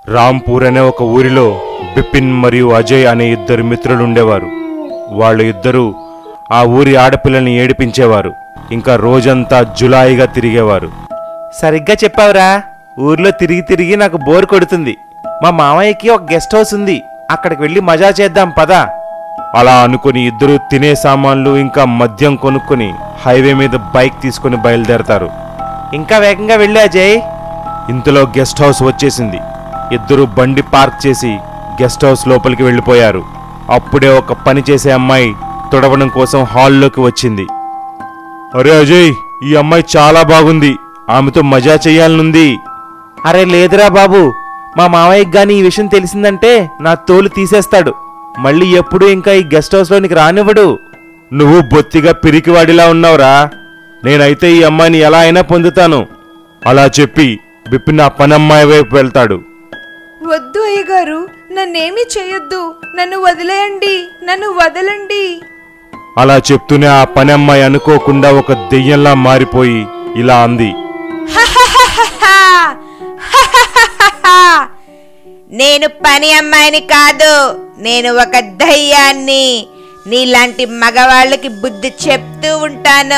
రాంపూర్ అనే ఒక ఊరిలో బిపిన్ మరియు అజయ్ అనే ఇద్దరు మిత్రులు ఉండేవారు వాళ్ళు ఇద్దరూ ఆ ఊరి ఆడపిల్లని ఏడిపించేవారు ఇంకా రోజంతా జులాయిగా తిరిగేవారు సరిగ్గా చెప్పావురా ఊర్లో తిరిగి తిరిగి నాకు బోర్ కొడుతుంది మా మామయ్యకి ఒక గెస్ట్ హౌస్ ఉంది అక్కడికి వెళ్ళి మజా చేద్దాం పదా అలా అనుకుని ఇద్దరు తినే సామాన్లు ఇంకా మద్యం కొనుక్కొని హైవే మీద బైక్ తీసుకుని బయలుదేరతారు ఇంకా వేగంగా వెళ్ళి అజయ్ ఇంతలో గెస్ట్ హౌస్ వచ్చేసింది ఇద్దరు బండి పార్క్ చేసి గెస్ట్ హౌస్ లోపలికి వెళ్ళిపోయారు అప్పుడే ఒక పని చేసే అమ్మాయి తుడవడం కోసం హాల్లోకి వచ్చింది అరే అజయ్ ఈ అమ్మాయి చాలా బాగుంది ఆమెతో మజా చెయ్యాలనుంది అరే లేదురా బాబు మా మామయ్యకి గాని ఈ విషయం తెలిసిందంటే నా తోలు తీసేస్తాడు మళ్ళీ ఎప్పుడు ఇంకా ఈ గెస్ట్ హౌస్లోనికి రానివ్వడు నువ్వు బొత్తిగా పిరికివాడిలా ఉన్నావురా నేనైతే ఈ అమ్మాయిని ఎలా అయినా పొందుతాను అలా చెప్పి బిపిన్ ఆ పనమ్మాయి వైపు వెళ్తాడు వద్దు అయ్యగారు నన్నేమీ చేయొద్దు నన్ను వదిలేయండి నన్ను వదలండి అలా చెప్తూనే ఆ పని అమ్మాయి అనుకోకుండా ఒక దెయ్యంలా మారిపోయి ఇలా అంది నేను పని అమ్మాయిని కాదు నేను ఒక దయ్యాన్ని నీలాంటి మగవాళ్ళకి బుద్ధి చెప్తూ ఉంటాను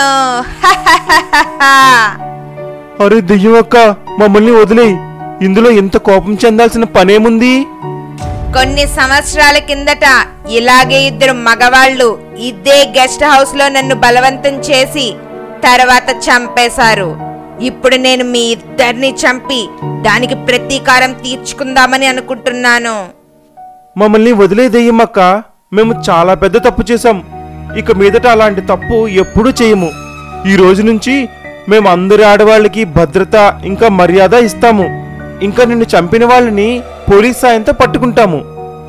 అరే దెయ్యం అక్క మమ్మల్ని వదిలేయి ఇందులో ఎంత కోపం చెందాల్సిన పనేముంది కొన్ని సంవత్సరాల కిందట ఇలాగే ఇద్దరు మగవాళ్ళు ఇదే గెస్ట్ హౌస్ లో నన్ను బలవంతం చేసి తర్వాత చంపేశారు ఇప్పుడు నేను మీ ఇద్దరిని చంపి దానికి ప్రతీకారం తీర్చుకుందామని అనుకుంటున్నాను మమ్మల్ని వదిలే దెయ్యమక్క మేము చాలా పెద్ద తప్పు చేశాం ఇక మీదట అలాంటి తప్పు ఎప్పుడూ చేయము ఈ రోజు నుంచి మేము అందరి ఆడవాళ్ళకి భద్రత ఇంకా మర్యాద ఇస్తాము ఇంకా నిన్ను చంపిన వాళ్ళని పోలీస్ సాయంతో పట్టుకుంటాము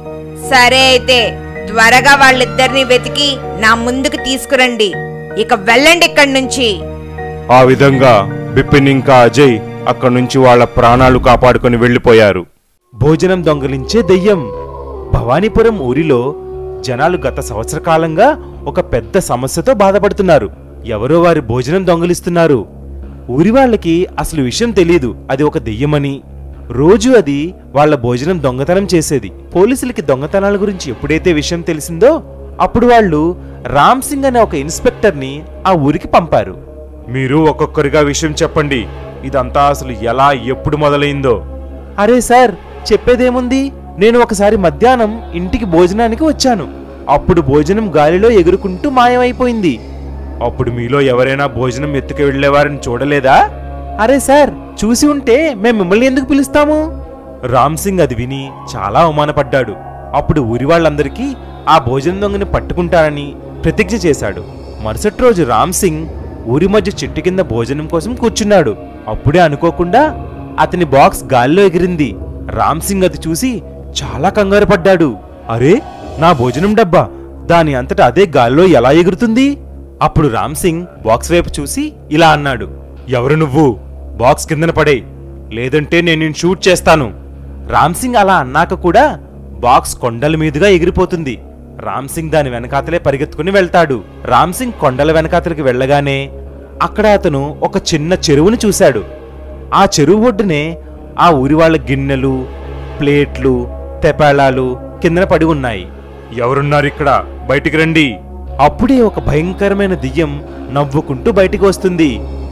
సరే అయితే త్వరగా వాళ్ళిద్దరిని వెతికి నా ముందుకు తీసుకురండి ఇక వెళ్ళండి ఇక్కడి నుంచి ఆ విధంగా బిపిన్ ఇంకా అజయ్ అక్కడి నుంచి వాళ్ళ ప్రాణాలు కాపాడుకొని వెళ్ళిపోయారు భోజనం దొంగలించే దెయ్యం భవానీపురం ఊరిలో జనాలు గత సంవత్సర కాలంగా ఒక పెద్ద సమస్యతో బాధపడుతున్నారు ఎవరో వారి భోజనం దొంగలిస్తున్నారు ఊరి వాళ్ళకి అసలు విషయం తెలియదు అది ఒక దెయ్యమని రోజు అది వాళ్ళ భోజనం దొంగతనం చేసేది పోలీసులకి దొంగతనాల గురించి ఎప్పుడైతే విషయం తెలిసిందో అప్పుడు వాళ్ళు రామ్ సింగ్ అనే ఒక ఇన్స్పెక్టర్ని ఆ ఊరికి పంపారు మీరు ఒక్కొక్కరిగా విషయం చెప్పండి ఇదంతా అసలు ఎలా ఎప్పుడు మొదలైందో అరే సార్ చెప్పేదేముంది నేను ఒకసారి మధ్యాహ్నం ఇంటికి భోజనానికి వచ్చాను అప్పుడు భోజనం గాలిలో ఎగురుకుంటూ మాయమైపోయింది అప్పుడు మీలో ఎవరైనా భోజనం ఎత్తుకు వెళ్ళేవారని చూడలేదా అరే సార్ చూసి ఉంటే మేము మిమ్మల్ని ఎందుకు పిలుస్తాము రామ్ సింగ్ అది విని చాలా అవమానపడ్డాడు అప్పుడు ఊరి వాళ్ళందరికీ ఆ భోజనం దొంగని పట్టుకుంటానని ప్రతిజ్ఞ చేశాడు మరుసటి రోజు రామ్ సింగ్ ఊరి మధ్య చెట్టు కింద భోజనం కోసం కూర్చున్నాడు అప్పుడే అనుకోకుండా అతని బాక్స్ గాల్లో ఎగిరింది రామ్ సింగ్ అది చూసి చాలా కంగారు పడ్డాడు అరే నా భోజనం డబ్బా దాని అంతటా అదే గాల్లో ఎలా ఎగురుతుంది అప్పుడు రామ్ సింగ్ బాక్స్ వైపు చూసి ఇలా అన్నాడు ఎవరు నువ్వు బాక్స్ కిందన పడే లేదంటే నేను నిన్ను షూట్ చేస్తాను రామ్ సింగ్ అలా అన్నాక కూడా బాక్స్ కొండల మీదుగా ఎగిరిపోతుంది రామ్ సింగ్ దాని వెనకాతలే పరిగెత్తుకుని వెళ్తాడు రామ్ సింగ్ కొండల వెనకాతలకి వెళ్ళగానే అక్కడ అతను ఒక చిన్న చెరువుని చూశాడు ఆ చెరువు ఒడ్డునే ఆ ఊరి వాళ్ళ గిన్నెలు ప్లేట్లు తెపాళాలు కిందన పడి ఉన్నాయి ఎవరున్నారు ఇక్కడ బయటికి రండి అప్పుడే ఒక భయంకరమైన దెయ్యం నవ్వుకుంటూ బయటికి వస్తుంది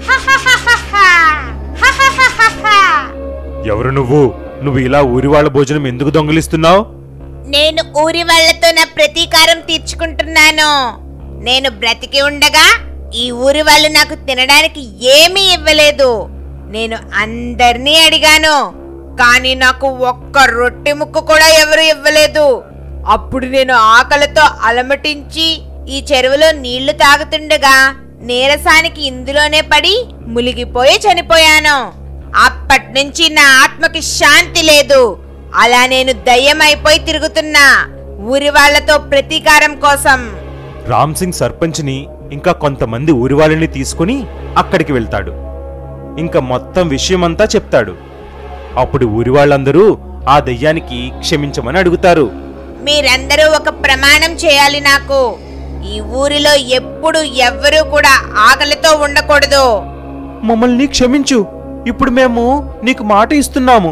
ఎవరు నువ్వు నువ్వు ఇలా ఊరి వాళ్ళ భోజనం ఎందుకు దొంగిలిస్తున్నావు నేను ఊరి వాళ్ళతో నా ప్రతీకారం తీర్చుకుంటున్నాను నేను బ్రతికి ఉండగా ఈ ఊరి వాళ్ళు నాకు తినడానికి ఏమీ ఇవ్వలేదు నేను అందరినీ అడిగాను కానీ నాకు ఒక్క రొట్టె ముక్క కూడా ఎవరు ఇవ్వలేదు అప్పుడు నేను ఆకలితో అలమటించి ఈ చెరువులో నీళ్లు తాగుతుండగా నీరసానికి ఇందులోనే పడి మునిగిపోయి చనిపోయాను అప్పటి నుంచి నా ఆత్మకి శాంతి లేదు అలా నేను దయ్యమైపోయి తిరుగుతున్నా ఊరి వాళ్ళతో ప్రతీకారం కోసం రామ్ సింగ్ సర్పంచ్ని ఇంకా కొంతమంది ఊరి వాళ్ళని తీసుకుని అక్కడికి వెళ్తాడు ఇంకా మొత్తం విషయమంతా చెప్తాడు అప్పుడు ఊరి వాళ్ళందరూ ఆ దెయ్యానికి క్షమించమని అడుగుతారు మీరందరూ ఒక ప్రమాణం చేయాలి నాకు ఈ ఊరిలో ఎప్పుడు ఎవ్వరూ కూడా ఆకలితో ఉండకూడదు మమ్మల్ని క్షమించు ఇప్పుడు మేము నీకు మాట ఇస్తున్నాము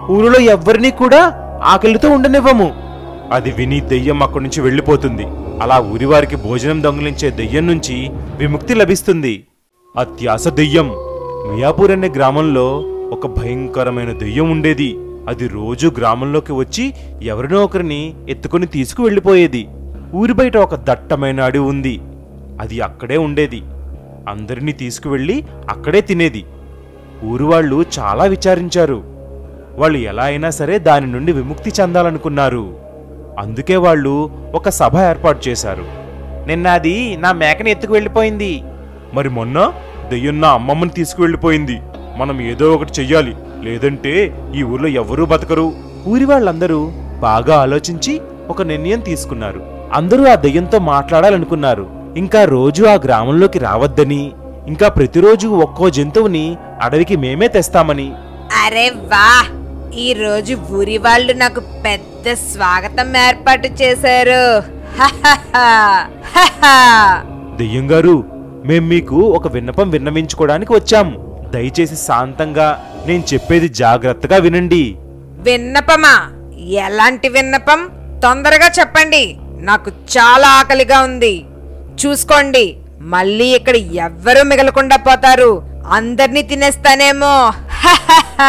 ఊరిలో ఎవ్వరినీ కూడా ఆకలితో ఉండనివ్వము అది విని దెయ్యం అక్కడి నుంచి వెళ్ళిపోతుంది అలా ఊరివారికి భోజనం దొంగిలించే దెయ్యం నుంచి విముక్తి లభిస్తుంది అత్యాస దెయ్యం మియాపూర్ అనే గ్రామంలో ఒక భయంకరమైన దెయ్యం ఉండేది అది రోజు గ్రామంలోకి వచ్చి ఎవరినో ఒకరిని ఎత్తుకొని తీసుకు వెళ్ళిపోయేది ఊరి బయట ఒక దట్టమైన అడవి ఉంది అది అక్కడే ఉండేది అందరినీ తీసుకువెళ్ళి అక్కడే తినేది ఊరు వాళ్ళు చాలా విచారించారు వాళ్ళు ఎలా అయినా సరే దాని నుండి విముక్తి చెందాలనుకున్నారు అందుకే వాళ్ళు ఒక సభ ఏర్పాటు చేశారు నిన్న అది నా మేకని ఎత్తుకు వెళ్ళిపోయింది మరి మొన్న దెయ్యం నా అమ్మమ్మని తీసుకువెళ్ళిపోయింది మనం ఏదో ఒకటి చెయ్యాలి లేదంటే ఈ ఊర్లో ఎవరూ బతకరు ఊరి వాళ్ళందరూ బాగా ఆలోచించి ఒక నిర్ణయం తీసుకున్నారు అందరూ ఆ దెయ్యంతో మాట్లాడాలనుకున్నారు ఇంకా రోజు ఆ గ్రామంలోకి రావద్దని ఇంకా ప్రతిరోజు ఒక్కో జంతువుని అడవికి మేమే తెస్తామని అరే వా ఈ రోజు ఊరి వాళ్ళు నాకు పెద్ద స్వాగతం ఏర్పాటు చేశారు హహహా, హహా. దెయ్యం గారు మేం మీకు ఒక విన్నపం విన్నవించుకోవడానికి వచ్చాం దయచేసి శాంతంగా నేను చెప్పేది జాగ్రత్తగా వినండి విన్నపమా ఎలాంటి విన్నపం తొందరగా చెప్పండి నాకు చాలా ఆకలిగా ఉంది చూసుకోండి మళ్ళీ ఇక్కడ ఎవ్వరూ మిగలకుండా పోతారు అందర్నీ తినేస్తానేమో హహహా,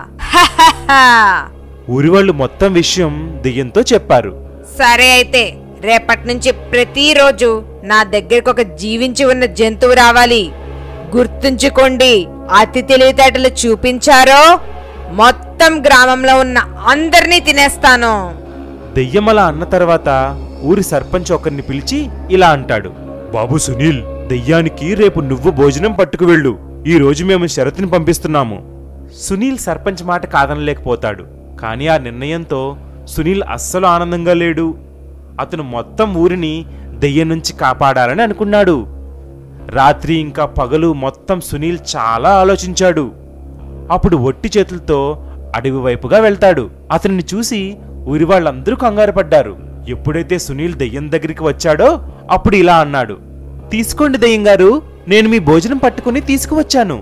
హహహా. ఊరి వాళ్ళు మొత్తం విషయం దెయ్యంతో చెప్పారు సరే అయితే రేపటి నుంచి ప్రతిరోజు నా దగ్గరకు ఒక జీవించి ఉన్న జంతువు రావాలి గుర్తుంచుకోండి అతి తెలివితేటలు చూపించారో మొత్తం గ్రామంలో ఉన్న అందరినీ తినేస్తాను దెయ్యం అలా అన్న తర్వాత ఊరి సర్పంచ్ ఒకరిని పిలిచి ఇలా అంటాడు బాబు సునీల్ దెయ్యానికి రేపు నువ్వు భోజనం పట్టుకు వెళ్ళు ఈ రోజు మేము షరతుని పంపిస్తున్నాము సునీల్ సర్పంచ్ మాట కాదనలేకపోతాడు కానీ ఆ నిర్ణయంతో సునీల్ అస్సలు ఆనందంగా లేడు అతను మొత్తం ఊరిని దెయ్యం నుంచి కాపాడాలని అనుకున్నాడు రాత్రి ఇంకా పగలు మొత్తం సునీల్ చాలా ఆలోచించాడు అప్పుడు ఒట్టి చేతులతో అడవి వైపుగా వెళ్తాడు అతన్ని చూసి ఊరి వాళ్ళందరూ కంగారు పడ్డారు ఎప్పుడైతే సునీల్ దెయ్యం దగ్గరికి వచ్చాడో అప్పుడు ఇలా అన్నాడు తీసుకోండి దెయ్యం గారు నేను మీ భోజనం పట్టుకుని తీసుకువచ్చాను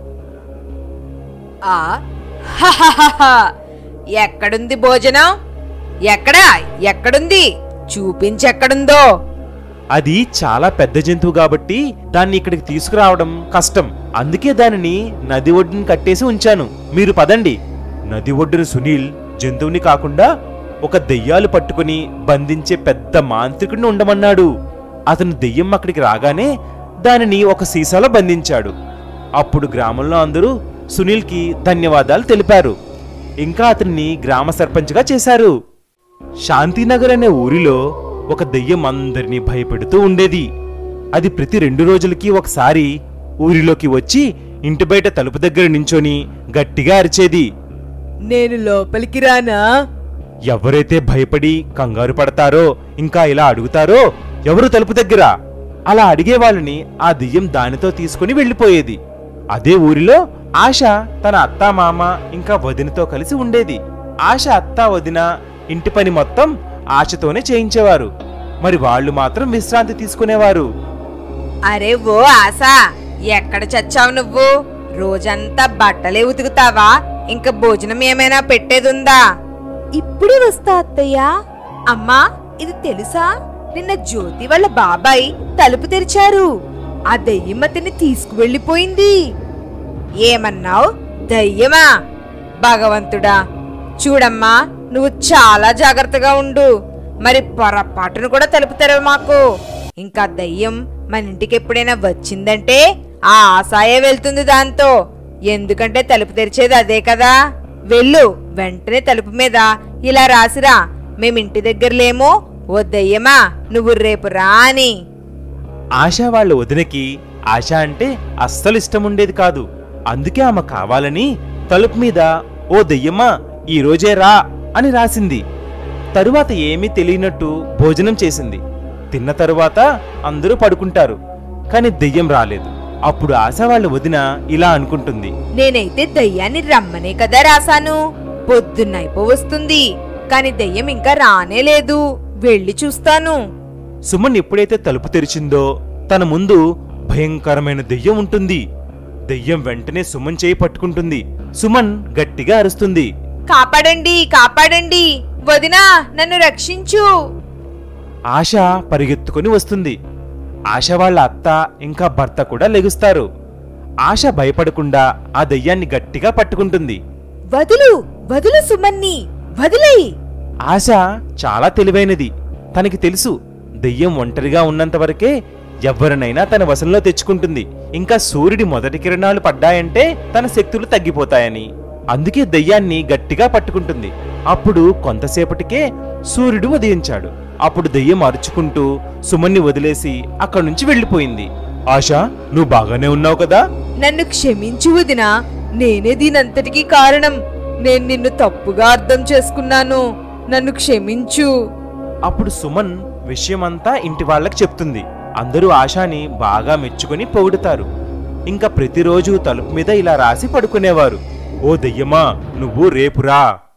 ఆ హహహహ. ఎక్కడుంది భోజనం ఎక్కడా ఎక్కడుంది చూపించెక్కడుందో అది చాలా పెద్ద జంతువు కాబట్టి దాన్ని ఇక్కడికి తీసుకురావడం కష్టం అందుకే దానిని నది ఒడ్డున కట్టేసి ఉంచాను మీరు పదండి నది ఒడ్డున సునీల్ జంతువుని కాకుండా ఒక దెయ్యాలు పట్టుకుని బంధించే పెద్ద మాంత్రికుడిని ఉండమన్నాడు అతను దెయ్యం అక్కడికి రాగానే దానిని ఒక సీసాలో బంధించాడు అప్పుడు గ్రామంలో అందరూ సునీల్కి ధన్యవాదాలు తెలిపారు ఇంకా అతన్ని గ్రామ సర్పంచ్గా చేశారు శాంతినగర్ అనే ఊరిలో ఒక దెయ్యం అందరినీ భయపెడుతూ ఉండేది అది ప్రతి రెండు రోజులకి ఒకసారి ఊరిలోకి వచ్చి ఇంటి బయట తలుపు దగ్గర నించొని గట్టిగా అరిచేది నేను లోపలికి రానా ఎవరైతే భయపడి కంగారు పడతారో ఇంకా ఇలా అడుగుతారో ఎవరు తలుపు దగ్గర అలా అడిగే వాళ్ళని ఆ దెయ్యం దానితో తీసుకుని వెళ్ళిపోయేది అదే ఊరిలో ఆశ తన అత్తా మామ ఇంకా వదినతో కలిసి ఉండేది ఆశ అత్తా వదిన ఇంటి పని మొత్తం ఆశతోనే చేయించేవారు మరి వాళ్ళు మాత్రం విశ్రాంతి తీసుకునేవారు అరే ఓ ఆశ ఎక్కడ చచ్చావు నువ్వు రోజంతా బట్టలే ఉతుకుతావా ఇంకా భోజనం ఏమైనా పెట్టేదుందా ఇప్పుడే వస్తా అత్తయ్య అమ్మా ఇది తెలుసా నిన్న జ్యోతి వాళ్ళ బాబాయ్ తలుపు తెరిచారు ఆ దెయ్యం అతన్ని తీసుకువెళ్ళిపోయింది ఏమన్నావు దయ్యమా భగవంతుడా చూడమ్మా నువ్వు చాలా జాగ్రత్తగా ఉండు మరి పొరపాటును కూడా తలుపు తెరవు మాకు ఇంకా దయ్యం మన ఇంటికి ఎప్పుడైనా వచ్చిందంటే ఆ ఆశాయే వెళ్తుంది దాంతో ఎందుకంటే తలుపు తెరిచేది అదే కదా వెళ్ళు వెంటనే తలుపు మీద ఇలా రాసిరా మేం ఇంటి దగ్గర లేమో ఓ దయ్యమా నువ్వు రేపు రా అని ఆశ వాళ్ళ వదినకి ఆశ అంటే అస్సలు ఇష్టం ఉండేది కాదు అందుకే ఆమె కావాలని తలుపు మీద ఓ దెయ్యమ్మా ఈ రోజే రా అని రాసింది తరువాత ఏమీ తెలియనట్టు భోజనం చేసింది తిన్న తరువాత అందరూ పడుకుంటారు కాని దెయ్యం రాలేదు అప్పుడు ఆశ వాళ్ళ వదిన ఇలా అనుకుంటుంది నేనైతే దయ్యాన్ని రమ్మనే కదా రాశాను పొద్దున్నైపో వస్తుంది కాని దయ్యం ఇంకా రానే లేదు వెళ్ళి చూస్తాను సుమన్ ఎప్పుడైతే తలుపు తెరిచిందో తన ముందు భయంకరమైన దెయ్యం ఉంటుంది దెయ్యం వెంటనే సుమన్ చేయి పట్టుకుంటుంది సుమన్ గట్టిగా అరుస్తుంది కాపాడండి కాపాడండి వదినా నన్ను రక్షించు ఆశ పరిగెత్తుకొని వస్తుంది ఆశ వాళ్ళ అత్త ఇంకా భర్త కూడా లెగుస్తారు ఆశ భయపడకుండా ఆ దెయ్యాన్ని గట్టిగా పట్టుకుంటుంది వదులు వదులు సుమన్ని వదిలేయ్ ఆశ చాలా తెలివైనది తనకి తెలుసు దెయ్యం ఒంటరిగా ఉన్నంత వరకే ఎవరినైనా తన వశంలో తెచ్చుకుంటుంది ఇంకా సూర్యుడి మొదటి కిరణాలు పడ్డాయంటే తన శక్తులు తగ్గిపోతాయని అందుకే దెయ్యాన్ని గట్టిగా పట్టుకుంటుంది అప్పుడు కొంతసేపటికే సూర్యుడు ఉదయించాడు అప్పుడు దెయ్యం అరుచుకుంటూ సుమన్ని వదిలేసి అక్కడి నుంచి వెళ్ళిపోయింది ఆశ నువ్వు బాగానే ఉన్నావు కదా నన్ను క్షమించు వదినా నేనే దీనంతటికీ కారణం నేను నిన్ను తప్పుగా అర్థం చేసుకున్నాను నన్ను క్షమించు అప్పుడు సుమన్ విషయమంతా ఇంటి వాళ్ళకి చెప్తుంది అందరూ ఆశాని బాగా మెచ్చుకొని పొగుడుతారు ఇంకా ప్రతిరోజు తలుపు మీద ఇలా రాసి పడుకునేవారు ఓ దెయ్యమా నువ్వు రేపురా